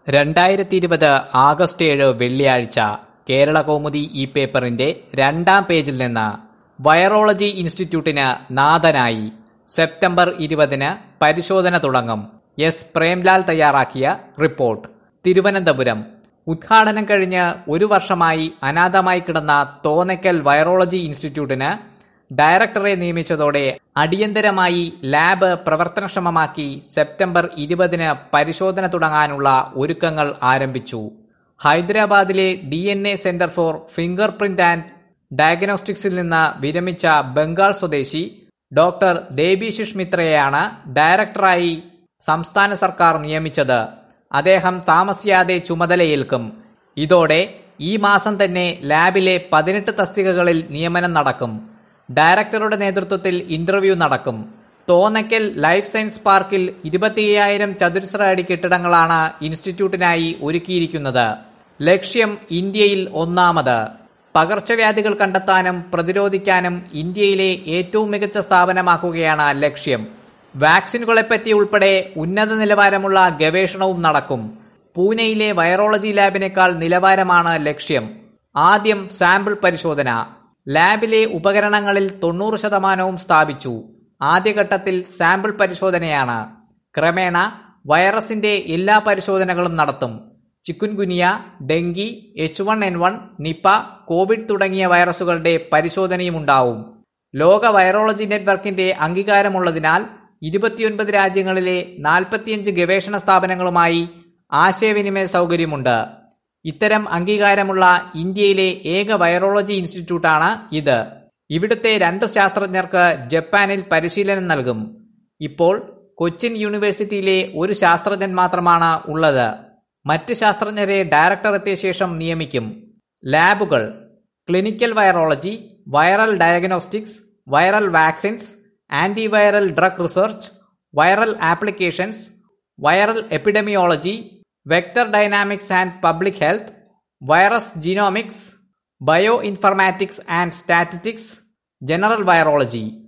രണ്ടായിരത്തി ഇരുപത് ആഗസ്റ്റ് ഏഴ് വെള്ളിയാഴ്ച കേരള കൗമുദി ഈ പേപ്പറിന്റെ രണ്ടാം പേജിൽ നിന്ന് വൈറോളജി ഇൻസ്റ്റിറ്റ്യൂട്ടിന് നാഥനായി സെപ്റ്റംബർ ഇരുപതിന് പരിശോധന തുടങ്ങും എസ് പ്രേംലാൽ തയ്യാറാക്കിയ റിപ്പോർട്ട് തിരുവനന്തപുരം ഉദ്ഘാടനം കഴിഞ്ഞ് ഒരു വർഷമായി അനാഥമായി കിടന്ന തോന്നയ്ക്കൽ വൈറോളജി ഇൻസ്റ്റിറ്റ്യൂട്ടിന് ഡയറക്ടറെ നിയമിച്ചതോടെ അടിയന്തരമായി ലാബ് പ്രവർത്തനക്ഷമമാക്കി സെപ്റ്റംബർ ഇരുപതിന് പരിശോധന തുടങ്ങാനുള്ള ഒരുക്കങ്ങൾ ആരംഭിച്ചു ഹൈദരാബാദിലെ D N A centre for finger print and ഡയഗ്നോസ്റ്റിക്സിൽ നിന്ന് വിരമിച്ച ബംഗാൾ സ്വദേശി ഡോക്ടർ ദേബിശിഷ് മിത്രയെയാണ് ഡയറക്ടറായി സംസ്ഥാന സർക്കാർ നിയമിച്ചത് അദ്ദേഹം താമസിയാതെ ചുമതലയേൽക്കും ഇതോടെ ഈ മാസം തന്നെ ലാബിലെ പതിനെട്ട് തസ്തികകളിൽ നിയമനം നടക്കും ഡയറക്ടറുടെ നേതൃത്വത്തിൽ ഇന്റർവ്യൂ നടക്കും തോന്നയ്ക്കൽ ലൈഫ് സയൻസ് പാർക്കിൽ ഇരുപത്തിയ്യായിരം ചതുരശ്ര അടി കെട്ടിടങ്ങളാണ് ഇൻസ്റ്റിറ്റ്യൂട്ടിനായി ഒരുക്കിയിരിക്കുന്നത് ലക്ഷ്യം ഇന്ത്യയിൽ ഒന്നാമത് പകർച്ചവ്യാധികൾ കണ്ടെത്താനും പ്രതിരോധിക്കാനും ഇന്ത്യയിലെ ഏറ്റവും മികച്ച സ്ഥാപനമാക്കുകയാണ് ലക്ഷ്യം വാക്സിനുകളെപ്പറ്റി ഉൾപ്പെടെ ഉന്നത നിലവാരമുള്ള ഗവേഷണവും നടക്കും പൂനെയിലെ വൈറോളജി ലാബിനേക്കാൾ നിലവാരമാണ് ലക്ഷ്യം ആദ്യം സാമ്പിൾ പരിശോധന ലാബിലെ ഉപകരണങ്ങളിൽ തൊണ്ണൂറ് ശതമാനവും സ്ഥാപിച്ചു ആദ്യഘട്ടത്തിൽ സാമ്പിൾ പരിശോധനയാണ് ക്രമേണ വൈറസിന്റെ എല്ലാ പരിശോധനകളും നടത്തും chikungunya dengue H one N one Nipah Covid തുടങ്ങിയ വൈറസുകളുടെ പരിശോധനയും ഉണ്ടാവും ലോക വൈറോളജി നെറ്റ്വർക്കിന്റെ അംഗീകാരമുള്ളതിനാൽ ഇരുപത്തിയൊൻപത് രാജ്യങ്ങളിലെ നാൽപ്പത്തിയഞ്ച് ഗവേഷണ സ്ഥാപനങ്ങളുമായി ആശയവിനിമയ സൗകര്യമുണ്ട് ഇത്തരം അംഗീകാരമുള്ള ഇന്ത്യയിലെ ഏക വൈറോളജി ഇൻസ്റ്റിറ്റ്യൂട്ടാണ് ഇത് ഇവിടുത്തെ രണ്ട് ശാസ്ത്രജ്ഞർക്ക് ജപ്പാനിൽ പരിശീലനം നൽകും ഇപ്പോൾ കൊച്ചിൻ യൂണിവേഴ്സിറ്റിയിലെ ഒരു ശാസ്ത്രജ്ഞൻ മാത്രമാണ് ഉള്ളത് മറ്റ് ശാസ്ത്രജ്ഞരെ ഡയറക്ടർ എത്തിയ ശേഷം നിയമിക്കും ലാബുകൾ clinical virology viral diagnostics viral vaccines antiviral drug research viral applications viral epidemiology vector dynamics and public health virus genomics bio informatics and statistics general virology